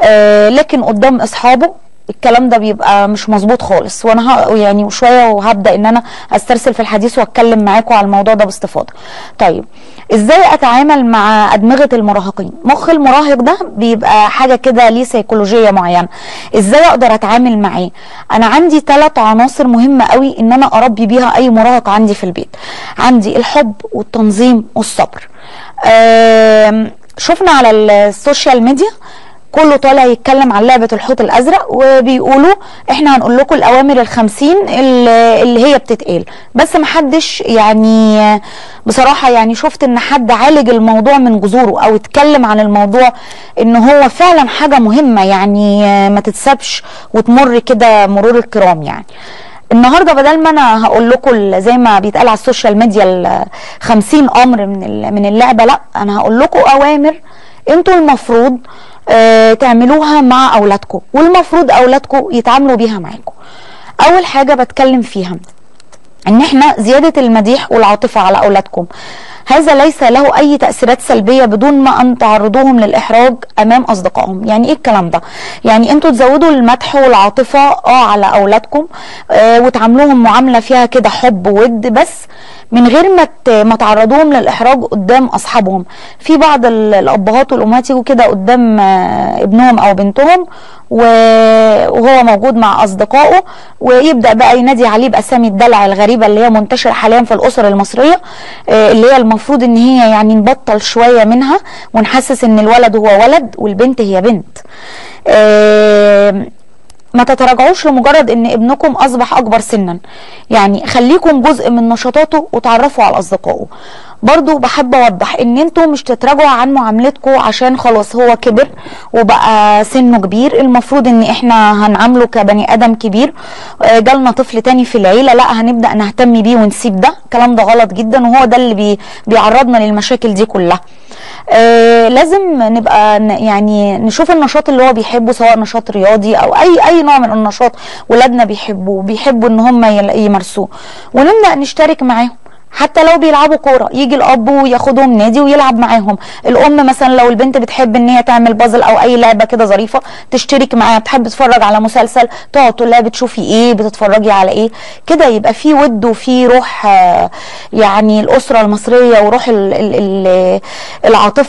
آه لكن قدام اصحابه الكلام ده بيبقى مش مظبوط خالص وانا ه... يعني شويه وهبدا ان انا استرسل في الحديث واتكلم معاكم على الموضوع ده باستفاضه. طيب ازاي اتعامل مع ادمغه المراهقين؟ مخ المراهق ده بيبقى حاجه كده ليه سيكولوجيه معينه. ازاي اقدر اتعامل معاه؟ انا عندي ثلاث عناصر مهمه قوي ان انا اربي بيها اي مراهق عندي في البيت. عندي الحب والتنظيم والصبر. آم، شفنا على السوشيال ميديا كله طالع يتكلم عن لعبة الحوت الأزرق وبيقولوا احنا هنقول لكم الأوامر الخمسين اللي اللي هي بتتقال بس محدش يعني بصراحة يعني شفت ان حد عالج الموضوع من جذوره او اتكلم عن الموضوع ان هو فعلا حاجة مهمة يعني ما تتسابش وتمر كده مرور الكرام يعني النهارده بدل ما انا هقول لكم زي ما بيتقال على السوشيال ميديا ال 50 امر من ال- من اللعبه لا انا هقول لكم اوامر انتوا المفروض آه، تعملوها مع اولادكم والمفروض اولادكم يتعاملوا بيها معاكم اول حاجه بتكلم فيها ان احنا زياده المديح والعاطفه على اولادكم هذا ليس له اي تاثيرات سلبيه بدون ما ان تعرضوهم للاحراج امام اصدقائهم يعني ايه الكلام ده يعني انتوا تزودوا المدح والعاطفه اه على اولادكم آه وتعاملوهم معامله فيها كده حب وود بس من غير ما ت- ما تعرضوهم للاحراج قدام اصحابهم في بعض ال- الابهات والامهات يجوا كده قدام آه، ابنهم او بنتهم و- وهو موجود مع اصدقائه ويبدا بقى ينادي عليه باسامي الدلع الغريبه اللي هي منتشره حاليا في الاسر المصريه آه، اللي هي المفروض ان هي يعني نبطل شويه منها ونحسس ان الولد هو ولد والبنت هي بنت آه، ما تتراجعوش لمجرد ان ابنكم اصبح اكبر سنا يعني خليكم جزء من نشاطاته وتعرفوا على اصدقائه برضو بحب اوضح ان انتوا مش تتراجعوا عن معاملتكم عشان خلاص هو كبر وبقى سنه كبير المفروض ان احنا هنعامله كبني ادم كبير آه، جالنا طفل تاني في العيله لا هنبدا نهتم بيه ونسيب ده الكلام ده غلط جدا وهو ده اللي بي بيعرضنا للمشاكل دي كلها آه لازم نبقى ن- يعني نشوف النشاط اللي هو بيحبه سواء نشاط رياضي او اي اي نوع من النشاط ولادنا بيحبوه بيحبوا ان هم يل- يمارسوه ونبدا نشترك معاهم حتى لو بيلعبوا كوره يجي الاب وياخدهم نادي ويلعب معاهم الام مثلا لو البنت بتحب ان هي تعمل بازل او اي لعبه كده ظريفه تشترك معاها بتحب تتفرج على مسلسل تقعد تقول لها بتشوفي ايه بتتفرجي على ايه كده يبقى في ود وفي روح آه، يعني الاسره المصريه وروح ال- ال- ال- العاطفه